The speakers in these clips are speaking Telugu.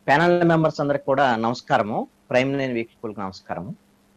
ప్యానల్ మెంబర్స్ అందరికి కూడా నమస్కారము ప్రైమ్ నైన్ వీక్షకులకు నమస్కారము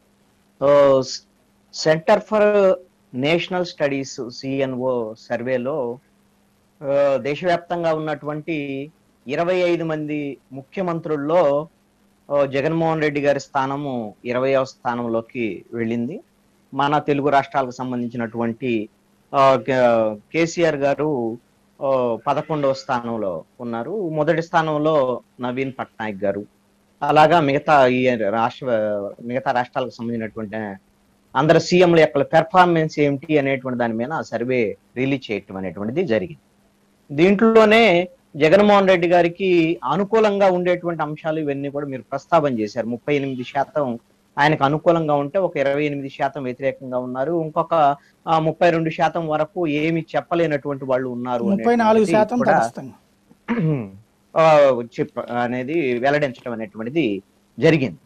centre for national studies CNO సర్వేలో ఆ, దేశవ్యాప్తంగా ఉన్నటువంటి ఇరవై ఐదు మంది ముఖ్యమంత్రుల్లో ఆ, జగన్మోహన్ రెడ్డి గారి స్థానము ఇరవయవ స్థానంలోకి వెళ్ళింది మన తెలుగు రాష్ట్రాలకు సంబంధించినటువంటి ఆ, కే- కేసీఆర్ గారు ఆ, పదకొండవ స్థానంలో ఉన్నారు మొదటి స్థానంలో నవీన్ పట్నాయక్ గారు అలాగా మిగతా ఈ రాష్ట్ర మిగతా రాష్ట్రాలకు సంబంధించినటువంటి అందరు సీఎంల యొక్క పెర్ఫార్మెన్స్ ఏమిటి అనేటువంటి దాని మీద సర్వే రిలీజ్ చేయటం అనేటువంటిది జరిగింది దీంట్లోనే జగన్మోహన్ రెడ్డి గారికి అనుకూలంగా ఉండేటువంటి అంశాలు ఇవన్నీ కూడా మీరు ప్రస్తావన చేశారు ముప్పై ఎనిమిది శాతం ఆయనకు అనుకూలంగా ఉంటే ఒక ఇరవై ఎనిమిది శాతం వ్యతిరేకంగా ఉన్నారు ఇంకొక ఆ, ముప్పై రెండు శాతం వరకు ఏమి చెప్పలేనటువంటి వాళ్ళు ఉన్నారు ముప్పై నాలుగు అనేటువంటిది శాతం కూడా తటస్థంగా ఆ, చెప్ అనేది వెల్లడించడం అనేటువంటిది జరిగింది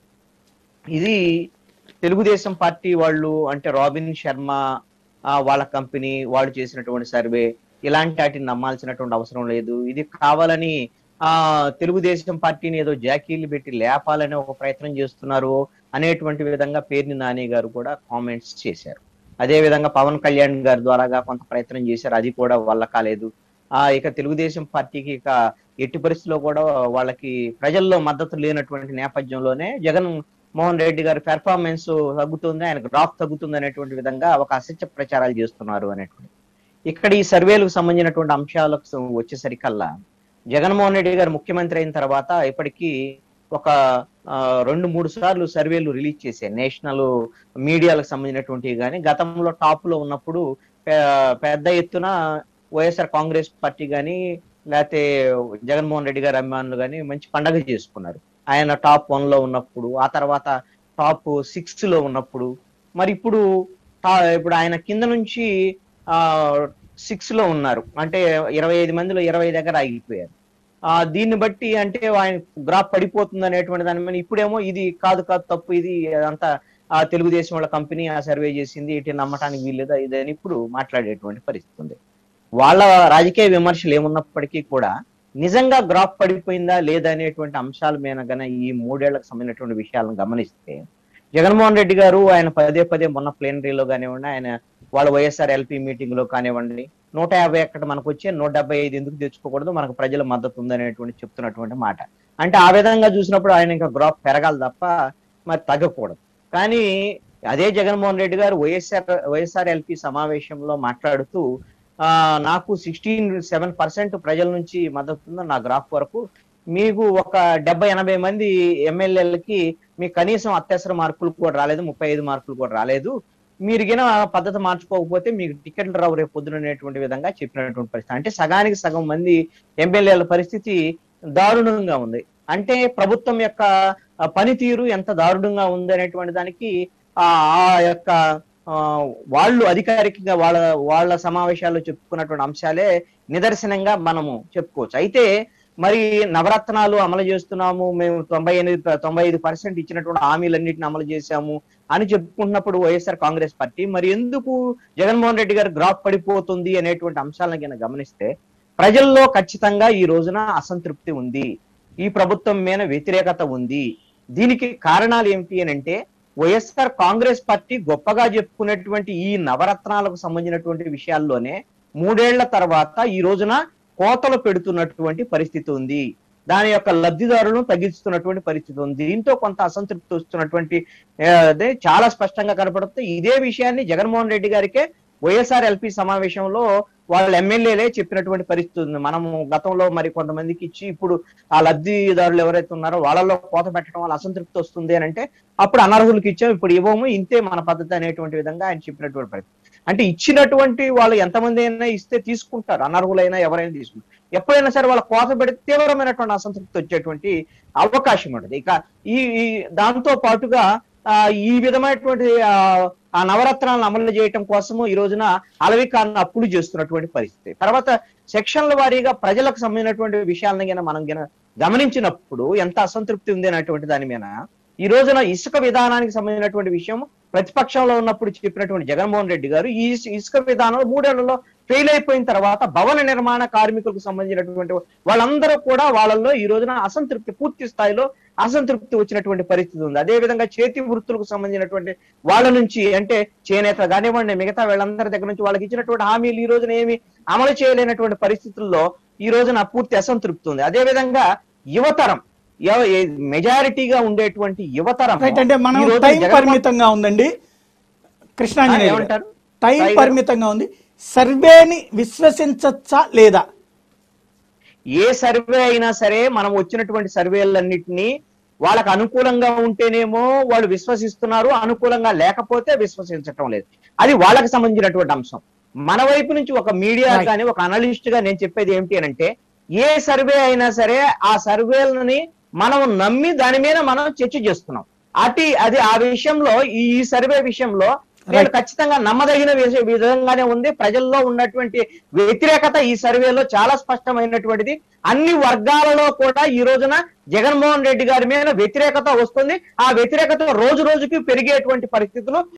ఇది తెలుగుదేశం పార్టీ వాళ్ళు అంటే రాబిన్ శర్మ ఆ, వాళ్ళ కంపెనీ వాళ్ళు చేసినటువంటి సర్వే ఇలాంటి వాటిని నమ్మాల్సినటువంటి అవసరం లేదు ఇది కావాలని ఆ తెలుగుదేశం పార్టీని ఏదో జాకీలు పెట్టి లేపాలని ఒక ప్రయత్నం చేస్తున్నారు అనేటువంటి విధంగా పేర్ని నాని గారు కూడా కామెంట్స్ చేశారు అదే విధంగా పవన్ కళ్యాణ్ గారి ద్వారాగా కొంత ప్రయత్నం చేశారు అది కూడా వల్ల కాలేదు ఆ ఇక తెలుగుదేశం పార్టీకి ఇక ఎట్టి పరిస్థితిలో కూడా వాళ్ళకి ప్రజల్లో మద్దతు లేనటువంటి నేపథ్యంలోనే జగన్ మోహన్ రెడ్డి గారి పెర్ఫార్మెన్స్ తగ్గుతుంది ఆయన గ్రాఫ్ తగ్గుతుంది అనేటువంటి విధంగా ఒక అసత్య ప్రచారాలు చేస్తున్నారు అనేటువంటి ఇక్కడ ఈ సర్వేలకు సంబంధించినటువంటి అంశాలకు సం- వచ్చేసరికల్లా జగన్మోహన్ రెడ్డి గారు ముఖ్యమంత్రి అయిన తర్వాత ఇప్పటికీ ఒక ఆ, రెండు మూడు సార్లు సర్వేలు రిలీజ్ చేశాయి నేషనల్ మీడియాలకు సంబంధించినటువంటివి కానీ గతంలో టాప్ లో ఉన్నప్పుడు పె- పెద్ద ఎత్తున వైఎస్ఆర్ కాంగ్రెస్ పార్టీ కానీ లేకపోతే జగన్మోహన్ రెడ్డి గారి అభిమానులు కానీ మంచి పండగ చేసుకున్నారు ఆయన టాప్ వన్ లో ఉన్నప్పుడు ఆ తర్వాత టాప్ సిక్స్ లో ఉన్నప్పుడు మరి ఇప్పుడు టా- ఇప్పుడు ఆయన కింద నుంచి ఆ సిక్స్ లో ఉన్నారు అంటే ఇరవై ఐదు మందిలో ఇరవై దగ్గర ఆగిపోయారు ఆ దీన్ని బట్టి అంటే ఆయన గ్రాఫ్ పడిపోతుంది అనేటువంటి దాని మీద ఇప్పుడేమో ఇది కాదు కాదు తప్పు ఇది అంతా ఆ తెలుగుదేశం వాళ్ళ కంపెనీ ఆ సర్వే చేసింది ఇటు నమ్మటానికి వీల్లేదు ఇది అని ఇప్పుడు మాట్లాడేటువంటి పరిస్థితి ఉంది వాళ్ళ రాజకీయ విమర్శలు ఏమున్నప్పటికీ కూడా నిజంగా గ్రాఫ్ పడిపోయిందా లేదా అనేటువంటి అంశాల మీద గన ఈ మూడేళ్లకు సంబంధించినటువంటి విషయాలను గమనిస్తే జగన్మోహన్ రెడ్డి గారు ఆయన పదే పదే మొన్న ప్లేనరీలో కానివ్వండి ఆయన వాళ్ళ వైఎస్ఆర్ ఎల్పీ మీటింగ్ లో కానివ్వండి నూట యాభై అక్కడ మనకు వచ్చే నూట డెబ్బై ఐదు ఎందుకు తెచ్చుకోకూడదు మనకు ప్రజల మద్దతు ఉందనేటువంటి చెప్తున్నటువంటి మాట అంటే ఆ విధంగా చూసినప్పుడు ఆయన ఇంకా గ్రాఫ్ పెరగాలి తప్ప మరి తగ్గకూడదు కానీ అదే జగన్మోహన్ రెడ్డి గారు వైఎస్ఆర్ వైఎస్ఆర్ ఎల్పీ సమావేశంలో మాట్లాడుతూ ఆ నాకు సిక్స్టీన్ సెవెన్ పర్సెంట్ ప్రజల నుంచి మద్దతు ఉంది నా గ్రాఫ్ వరకు మీకు ఒక డెబ్బై ఎనభై మంది ఎమ్మెల్యేలకి మీకు కనీసం అత్యవసర మార్కులు కూడా రాలేదు ముప్పై ఐదు మార్కులు కూడా రాలేదు మీరు గిన పద్ధతి మార్చుకోకపోతే మీకు టికెట్లు రావు రేపు పొద్దున అనేటువంటి విధంగా చెప్పినటువంటి పరిస్థితి అంటే సగానికి సగం మంది ఎమ్మెల్యేల పరిస్థితి దారుణంగా ఉంది అంటే ప్రభుత్వం యొక్క ఆ, పనితీరు ఎంత దారుణంగా ఉంది అనేటువంటి దానికి ఆ ఆ యొక్క ఆ, వాళ్ళు అధికారికంగా వాళ్ళ వాళ్ళ సమావేశాల్లో చెప్పుకున్నటువంటి అంశాలే నిదర్శనంగా మనము చెప్పుకోవచ్చు అయితే మరి నవరత్నాలు అమలు చేస్తున్నాము మేము తొంభై ఎనిమిది తొంభై ఐదు పర్సెంట్ ఇచ్చినటువంటి హామీలన్నింటిని అమలు చేశాము అని చెప్పుకుంటున్నప్పుడు వైఎస్ఆర్ కాంగ్రెస్ పార్టీ మరి ఎందుకు జగన్మోహన్ రెడ్డి గారు గ్రాఫ్ పడిపోతుంది అనేటువంటి అంశాలను కనుక గమనిస్తే ప్రజల్లో ఖచ్చితంగా ఈ రోజున అసంతృప్తి ఉంది ఈ ప్రభుత్వం మీద వ్యతిరేకత ఉంది దీనికి కారణాలు ఏమిటి అని అంటే వైఎస్ఆర్ కాంగ్రెస్ పార్టీ గొప్పగా చెప్పుకునేటువంటి ఈ నవరత్నాలకు సంబంధించినటువంటి విషయాల్లోనే మూడేళ్ల తర్వాత ఈ రోజున కోతలు పెడుతున్నటువంటి పరిస్థితి ఉంది దాని యొక్క లబ్ధిదారులను తగ్గిస్తున్నటువంటి పరిస్థితి ఉంది దీంతో కొంత అసంతృప్తి వస్తున్నటువంటి ఆ, అదే చాలా స్పష్టంగా కనపడుతుంది ఇదే విషయాన్ని జగన్మోహన్ రెడ్డి గారికే వైఎస్ఆర్ ఎల్పి సమావేశంలో వాళ్ళ ఎమ్మెల్యేలే చెప్పినటువంటి పరిస్థితి ఉంది మనము గతంలో మరి కొంతమందికి ఇచ్చి ఇప్పుడు ఆ లబ్ధిదారులు ఎవరైతే ఉన్నారో వాళ్ళలో కోత పెట్టడం వల్ల అసంతృప్తి వస్తుంది అని అంటే అప్పుడు అనర్హులకు ఇచ్చాం ఇప్పుడు ఇవ్వము ఇంతే మన పద్ధతి అనేటువంటి విధంగా ఆయన చెప్పినటువంటి పరిస్థితి అంటే ఇచ్చినటువంటి వాళ్ళు ఎంతమంది అయినా ఇస్తే తీసుకుంటారు అనర్హులైనా ఎవరైనా తీసుకుంటారు ఎప్పుడైనా సరే వాళ్ళ కోత పెడితే తీవ్రమైనటువంటి అసంతృప్తి వచ్చేటువంటి అవకాశం ఉంటుంది ఇక ఈ ఈ దాంతో పాటుగా ఆ, ఈ విధమైనటువంటి ఆ, ఆ నవరత్నాలను అమలు చేయటం కోసము ఈ రోజున అలవికాన్ని అప్పులు చేస్తున్నటువంటి పరిస్థితి తర్వాత సెక్షన్ల వారీగా ప్రజలకు సంబంధించినటువంటి విషయాలను గిన మనం గిన గమనించినప్పుడు ఎంత అసంతృప్తి ఉంది అనేటువంటి దాని మీద ఈ రోజున ఇసుక విధానానికి సంబంధించినటువంటి విషయం ప్రతిపక్షంలో ఉన్నప్పుడు చెప్పినటువంటి జగన్మోహన్ రెడ్డి గారు ఈ ఇసు- ఇసుక విధానం మూడేళ్లలో ఫెయిల్ అయిపోయిన తర్వాత భవన నిర్మాణ కార్మికులకు సంబంధించినటువంటి వాళ్ళందరూ కూడా వాళ్ళల్లో ఈ రోజున అసంతృప్తి పూర్తి స్థాయిలో అసంతృప్తి వచ్చినటువంటి పరిస్థితి ఉంది అదే విధంగా చేతి వృత్తులకు సంబంధించినటువంటి వాళ్ళ నుంచి అంటే చేనేత కానివ్వండి మిగతా వీళ్ళందరి దగ్గర నుంచి వాళ్ళకి ఇచ్చినటువంటి హామీలు ఈ రోజున ఏమి అమలు చేయలేనటువంటి పరిస్థితుల్లో ఈ రోజున పూర్తి అసంతృప్తి ఉంది అదే విధంగా యువతరం ఎవ- ఏ- మెజారిటీగా ఉండేటువంటి యువతరం రైట్ అంటే మనం ఈ రోజున టైం జగన్మోహన్- పరిమితంగా ఉందండి కృష్ణాంజనేయ గారు. ఏమంటారు? టైం టైం- పరిమితంగా ఉంది సర్వేని విశ్వసించచ్చా లేదా ఏ సర్వే అయినా సరే మనం వచ్చినటువంటి సర్వేలన్నిటినీ వాళ్ళకు అనుకూలంగా ఉంటేనేమో వాళ్ళు విశ్వసిస్తున్నారు అనుకూలంగా లేకపోతే విశ్వసించటం లేదు అది వాళ్ళకి సంబంధించినటువంటి అంశం మన వైపు నుంచి ఒక మీడియా Right. కానీ ఒక అనలిస్ట్ గా నేను చెప్పేది ఏమిటి అని అంటే ఏ సర్వే అయినా సరే ఆ సర్వేలని మనం నమ్మి దాని మీద మనం చర్చ చేస్తున్నాం అటు అది ఆ విషయంలో ఈ సర్వే విషయంలో నేను Right. ఖచ్చితంగా నమ్మదగిన విష- విధంగానే ఉంది ప్రజల్లో ఉన్నటువంటి వ్యతిరేకత ఈ సర్వేలో చాలా స్పష్టమైనటువంటిది అన్ని వర్గాలలో కూడా ఈ రోజున జగన్మోహన్ రెడ్డి గారి మీద వ్యతిరేకత వస్తుంది ఆ వ్యతిరేకత రోజు రోజుకి పెరిగేటువంటి పరిస్థితులు